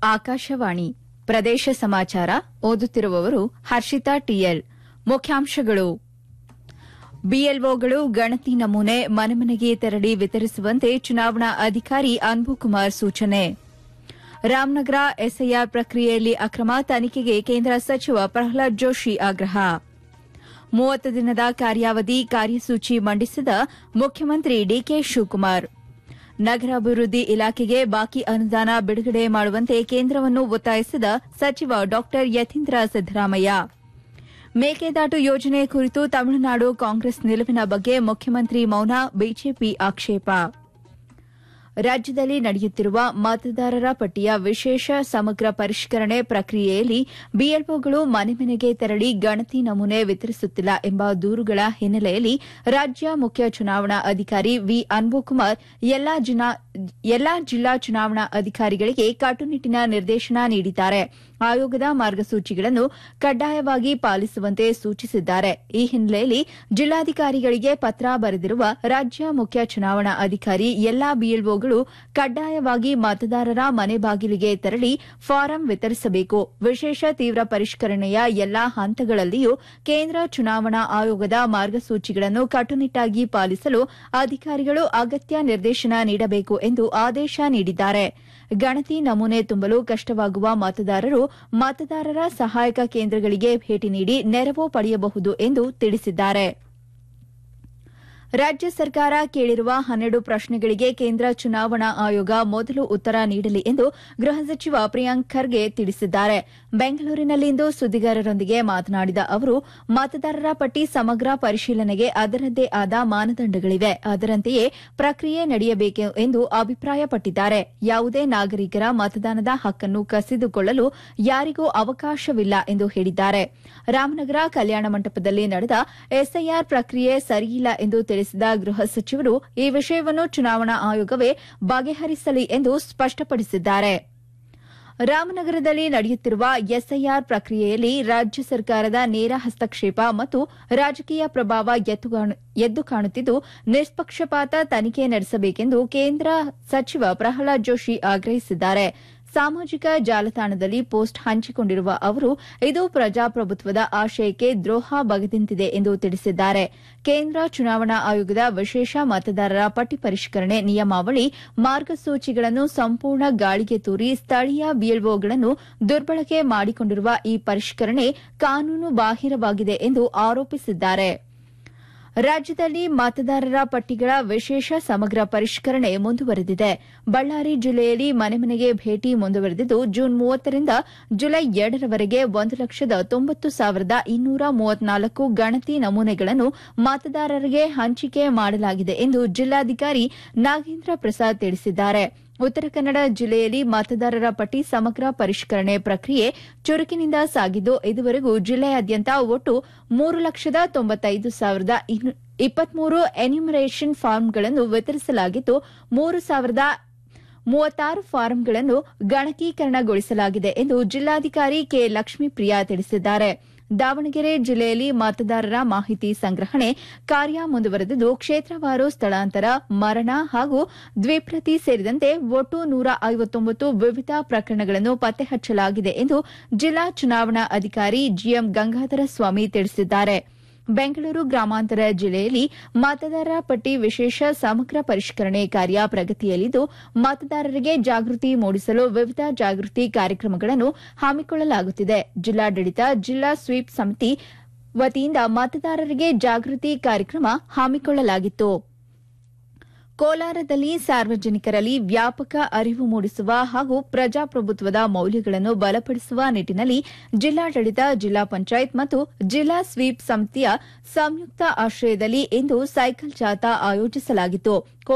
ಆಕಾಶವಾಣಿ ಪ್ರದೇಶ ಸಮಾಚಾರ ಓದುತ್ತಿರುವವರು ಹರ್ಷಿತಾ ಟಿಎಲ್ ಮುಖ್ಯಾಂಶಗಳು ಬಿಎಲ್ಒಗಳು ಗಣತಿ ನಮೂನೆ ಮನೆಮನೆಗೆ ತೆರಳಿ ವಿತರಿಸುವಂತೆ ಚುನಾವಣಾ ಅಧಿಕಾರಿ ಅನ್ಬುಕುಮಾರ್ ಸೂಚನೆ ರಾಮನಗರ ಎಸ್ಐಆರ್ ಪ್ರಕ್ರಿಯೆಯಲ್ಲಿ ಅಕ್ರಮ ತನಿಖೆಗೆ ಕೇಂದ್ರ ಸಚಿವ ಪ್ರಹ್ಲಾದ್ ಜೋಶಿ ಆಗ್ರಹ ಮೂವತ್ತು ದಿನದ ಕಾರ್ಯಾವಧಿ ಕಾರ್ಯಸೂಚಿ ಮಂಡಿಸಿದ ಮುಖ್ಯಮಂತ್ರಿ ಡಿಕೆ ಶಿವಕುಮಾರ್ ನಗರಾಭಿವೃದ್ಧಿ ಇಲಾಖೆಗೆ ಬಾಕಿ ಅನುದಾನ ಬಿಡುಗಡೆ ಮಾಡುವಂತೆ ಕೇಂದ್ರವನ್ನು ಒತ್ತಾಯಿಸಿದ ಸಚಿವ ಡಾ ಯತೀಂದ್ರ ಸಿದ್ದರಾಮಯ್ಯ ಮೇಕೆದಾಟು ಯೋಜನೆ ಕುರಿತು ತಮಿಳುನಾಡು ಕಾಂಗ್ರೆಸ್ ನಿಲುವಿನ ಬಗ್ಗೆ ಮುಖ್ಯಮಂತ್ರಿ ಮೌನ ಬಿಜೆಪಿ ಆಕ್ಷೇಪ ರಾಜ್ಯದಲ್ಲಿ ನಡೆಯುತ್ತಿರುವ ಮತದಾರರ ಪಟ್ಟಿಯ ವಿಶೇಷ ಸಮಗ್ರ ಪರಿಷ್ಕರಣೆ ಪ್ರಕ್ರಿಯೆಯಲ್ಲಿ ಬಿಎಲ್ಒಗಳು ಮನೆ ಮನೆಗೆ ತೆರಳಿ ಗಣತಿ ನಮೂನೆ ವಿತರಿಸುತ್ತಿಲ್ಲ ಎಂಬ ದೂರುಗಳ ಹಿನ್ನೆಲೆಯಲ್ಲಿ ರಾಜ್ಯ ಮುಖ್ಯ ಚುನಾವಣಾ ಅಧಿಕಾರಿ ವಿ ಅನ್ಬುಕುಮಾರ್ ಎಲ್ಲಾ ಜಿಲ್ಲಾ ಚುನಾವಣಾ ಅಧಿಕಾರಿಗಳಿಗೆ ಕಟ್ಟುನಿಟ್ಟಿನ ನಿರ್ದೇಶನ ನೀಡಿದ್ದಾರೆ ಆಯೋಗದ ಮಾರ್ಗಸೂಚಿಗಳನ್ನು ಕಡ್ಡಾಯವಾಗಿ ಪಾಲಿಸುವಂತೆ ಸೂಚಿಸಿದ್ದಾರೆ ಈ ಹಿನ್ನೆಲೆಯಲ್ಲಿ ಜಿಲ್ಲಾಧಿಕಾರಿಗಳಿಗೆ ಪತ್ರ ಬರೆದಿರುವ ರಾಜ್ಯ ಮುಖ್ಯ ಚುನಾವಣಾ ಅಧಿಕಾರಿ ಎಲ್ಲಾ ಬಿಎಲ್ಒಗಳು ಕಡ್ಡಾಯವಾಗಿ ಮತದಾರರ ಮನೆ ಬಾಗಿಲಿಗೆ ತೆರಳಿ ಫಾರಂ ವಿತರಿಸಬೇಕು ವಿಶೇಷ ತೀವ್ರ ಪರಿಷ್ಕರಣೆಯ ಎಲ್ಲಾ ಹಂತಗಳಲ್ಲಿಯೂ ಕೇಂದ್ರ ಚುನಾವಣಾ ಆಯೋಗದ ಮಾರ್ಗಸೂಚಿಗಳನ್ನು ಕಟ್ಟುನಿಟ್ಟಾಗಿ ಪಾಲಿಸಲು ಅಧಿಕಾರಿಗಳು ಅಗತ್ಯ ನಿರ್ದೇಶನ ನೀಡಬೇಕು ಎಂದು ಆದೇಶ ನೀಡಿದ್ದಾರೆ ಗಣತಿ ನಮೂನೆ ತುಂಬಲು ಕಷ್ಟವಾಗುವ ಮತದಾರರು ಮತದಾರರ ಸಹಾಯಕ ಕೇಂದ್ರಗಳಿಗೆ ಭೇಟಿ ನೀಡಿ ನೆರವು ಪಡೆಯಬಹುದು ಎಂದು ತಿಳಿಸಿದ್ದಾರೆ ರಾಜ್ಯ ಸರ್ಕಾರ ಕೇಳಿರುವ ಹನ್ನೆರಡು ಪ್ರಶ್ನೆಗಳಿಗೆ ಕೇಂದ್ರ ಚುನಾವಣಾ ಆಯೋಗ ಮೊದಲು ಉತ್ತರ ನೀಡಲಿ ಎಂದು ಗೃಹ ಸಚಿವ ಪ್ರಿಯಾಂಕ್ ಖರ್ಗೆ ತಿಳಿಸಿದ್ದಾರೆ ಬೆಂಗಳೂರಿನಲ್ಲಿಂದು ಸುದ್ದಿಗಾರರೊಂದಿಗೆ ಮಾತನಾಡಿದ ಅವರು ಮತದಾರರ ಪಟ್ಟಿ ಸಮಗ್ರ ಪರಿಶೀಲನೆಗೆ ಅದರದ್ದೇ ಆದ ಮಾನದಂಡಗಳಿವೆ ಅದರಂತೆಯೇ ಪ್ರಕ್ರಿಯೆ ನಡೆಯಬೇಕು ಎಂದು ಅಭಿಪ್ರಾಯಪಟ್ಟಿದ್ದಾರೆ ಯಾವುದೇ ನಾಗರಿಕರ ಮತದಾನದ ಹಕ್ಕನ್ನು ಕಸಿದುಕೊಳ್ಳಲು ಯಾರಿಗೂ ಅವಕಾಶವಿಲ್ಲ ಎಂದು ಹೇಳಿದ್ದಾರೆ ರಾಮನಗರ ಕಲ್ಯಾಣ ಮಂಟಪದಲ್ಲಿ ನಡೆದ ಎಸ್ಐಆರ್ ಪ್ರಕ್ರಿಯೆ ಸರಿಯಿಲ್ಲ ಎಂದು ತಿಳಿಸಿದ ಗೃಹ ಸಚಿವರು ಈ ವಿಷಯವನ್ನು ಚುನಾವಣಾ ಆಯೋಗವೇ ಬಗೆಹರಿಸಲಿ ಎಂದು ಸ್ಪಷ್ಟಪಡಿಸಿದ್ದಾರೆ ರಾಮನಗರದಲ್ಲಿ ನಡೆಯುತ್ತಿರುವ ಎಸ್ಐಆರ್ ಪ್ರಕ್ರಿಯೆಯಲ್ಲಿ ರಾಜ್ಯ ಸರ್ಕಾರದ ನೇರ ಹಸ್ತಕ್ಷೇಪ ಮತ್ತು ರಾಜಕೀಯ ಪ್ರಭಾವ ಎದ್ದು ಕಾಣುತ್ತಿದ್ದು ನಿಷ್ಪಕ್ಷಪಾತ ತನಿಖೆ ನಡೆಸಬೇಕೆಂದು ಕೇಂದ್ರ ಸಚಿವ ಪ್ರಹ್ಲಾದ್ ಜೋಶಿ ಆಗ್ರಹಿಸಿದ್ದಾರೆ ಸಾಮಾಜಿಕ ಜಾಲತಾಣದಲ್ಲಿ ಪೋಸ್ಟ್ ಹಂಚಿಕೊಂಡಿರುವ ಅವರು ಇದು ಪ್ರಜಾಪ್ರಭುತ್ವದ ಆಶಯಕ್ಕೆ ದ್ರೋಹ ಬಗೆದಿಂತಿದೆ ಎಂದು ತಿಳಿಸಿದ್ದಾರೆ ಕೇಂದ್ರ ಚುನಾವಣಾ ಆಯೋಗದ ವಿಶೇಷ ಮತದಾರರ ಪಟ್ಟಿ ಪರಿಷ್ಕರಣೆ ನಿಯಮಾವಳಿ ಮಾರ್ಗಸೂಚಿಗಳನ್ನು ಸಂಪೂರ್ಣ ಗಾಳಿಗೆ ತೂರಿ ಸ್ಥಳೀಯ ಬಿಎಲ್ಒಗಳನ್ನು ದುರ್ಬಳಕೆ ಮಾಡಿಕೊಂಡಿರುವ ಈ ಪರಿಷ್ಕರಣೆ ಕಾನೂನು ಬಾಹಿರವಾಗಿದೆ ಎಂದು ಆರೋಪಿಸಿದ್ದಾರೆ ರಾಜ್ಯದಲ್ಲಿ ಮತದಾರರ ಪಟ್ಟಿಗಳ ವಿಶೇಷ ಸಮಗ್ರ ಪರಿಷ್ಕರಣೆ ಮುಂದುವರೆದಿದೆ ಬಳ್ಳಾರಿ ಜಿಲ್ಲೆಯಲ್ಲಿ ಮನೆ ಮನೆಗೆ ಭೇಟಿ ಮುಂದುವರೆದಿದ್ದು ಜೂನ್ ಮೂವತ್ತರಿಂದ ಜುಲೈ ಎರಡರವರೆಗೆ ಒಂದು ಲಕ್ಷದ ತೊಂಬತ್ತು ಸಾವಿರದ ಇನ್ನೂರ ಮೂವತ್ನಾಲ್ಕು ಗಣತಿ ನಮೂನೆಗಳನ್ನು ಮತದಾರರಿಗೆ ಹಂಚಿಕೆ ಮಾಡಲಾಗಿದೆ ಎಂದು ಜಿಲ್ಲಾಧಿಕಾರಿ ನಾಗೇಂದ್ರ ಪ್ರಸಾದ್ ತಿಳಿಸಿದ್ದಾರೆ ಉತ್ತರ ಕನ್ನಡ ಜಿಲ್ಲೆಯಲ್ಲಿ ಮತದಾರರ ಪಟ್ಟಿ ಸಮಗ್ರ ಪರಿಷ್ಕರಣೆ ಪ್ರಕ್ರಿಯೆ ಚುರುಕಿನಿಂದ ಸಾಗಿದ್ದು ಇದುವರೆಗೂ ಜಿಲ್ಲೆಯಾದ್ಯಂತ ಒಟ್ಟು ಮೂರು ಲಕ್ಷದ ತೊಂಬತ್ತೈದು ಸಾವಿರದ ಇಪ್ಪತ್ಮೂರು ಎನ್ಯುಮರೇಷನ್ ಫಾರ್ಮ್ಗಳನ್ನು ವಿತರಿಸಲಾಗಿದ್ದು ಮೂರು ಸಾವಿರದ ಮೂವತ್ತಾರು ಫಾರಂಗಳನ್ನು ಗಣಕೀಕರಣಗೊಳಿಸಲಾಗಿದೆ ಎಂದು ಜಿಲ್ಲಾಧಿಕಾರಿ ಕೆ ಲಕ್ಷ್ಮೀಪ್ರಿಯಾ ತಿಳಿಸಿದ್ದಾರೆ ದಾವಣಗೆರೆ ಜಿಲ್ಲೆಯಲ್ಲಿ ಮತದಾರರ ಮಾಹಿತಿ ಸಂಗ್ರಹಣೆ ಕಾರ್ಯ ಮುಂದುವರೆದಿದ್ದು ಕ್ಷೇತ್ರವಾರು ಸ್ಥಳಾಂತರ ಮರಣ ಹಾಗೂ ದ್ವಿಪ್ರತಿ ಸೇರಿದಂತೆ ಒಟ್ಟು ನೂರ ಐವತ್ತೊಂಬತ್ತು ವಿವಿಧ ಪ್ರಕರಣಗಳನ್ನು ಪತ್ತೆ ಹಚ್ಚಲಾಗಿದೆ ಎಂದು ಜಿಲ್ಲಾ ಚುನಾವಣಾ ಅಧಿಕಾರಿ ಜಿಎಂ ಗಂಗಾಧರ ಸ್ವಾಮಿ ತಿಳಿಸಿದ್ದಾರೆ ಬೆಂಗಳೂರು ಗ್ರಾಮಾಂತರ ಜಿಲ್ಲೆಯಲ್ಲಿ ಮತದಾರರ ಪಟ್ಟಿ ವಿಶೇಷ ಸಮಗ್ರ ಪರಿಷ್ಕರಣೆ ಕಾರ್ಯ ಪ್ರಗತಿಯಲ್ಲಿದ್ದು ಮತದಾರರಿಗೆ ಜಾಗೃತಿ ಮೂಡಿಸಲು ವಿವಿಧ ಜಾಗೃತಿ ಕಾರ್ಯಕ್ರಮಗಳನ್ನು ಹಮ್ಮಿಕೊಳ್ಳಲಾಗುತ್ತಿದೆ ಜಿಲ್ಲಾಡಳಿತ ಜಿಲ್ಲಾ ಸ್ವೀಪ್ ಸಮಿತಿ ವತಿಯಿಂದ ಮತದಾರರಿಗೆ ಜಾಗೃತಿ ಕಾರ್ಯಕ್ರಮ ಹಮ್ಮಿಕೊಳ್ಳಲಾಗಿತ್ತು ಕೋಲಾರದಲ್ಲಿ ಸಾರ್ವಜನಿಕರಲ್ಲಿ ವ್ಯಾಪಕ ಅರಿವು ಮೂಡಿಸುವ ಹಾಗೂ ಪ್ರಜಾಪ್ರಭುತ್ವದ ಮೌಲ್ಯಗಳನ್ನು ಬಲಪಡಿಸುವ ನಿಟ್ಟಿನಲ್ಲಿ ಜಿಲ್ಲಾಡಳಿತ ಜಿಲ್ಲಾ ಪಂಚಾಯತ್ ಮತ್ತು ಜಿಲ್ಲಾ ಸ್ವೀಪ್ ಸಮಿತಿಯ ಸಂಯುಕ್ತ ಆಶ್ರಯದಲ್ಲಿ ಇಂದು ಸೈಕಲ್ ಜಾಥಾ ಆಯೋಜಿಸಲಾಗಿತ್ತು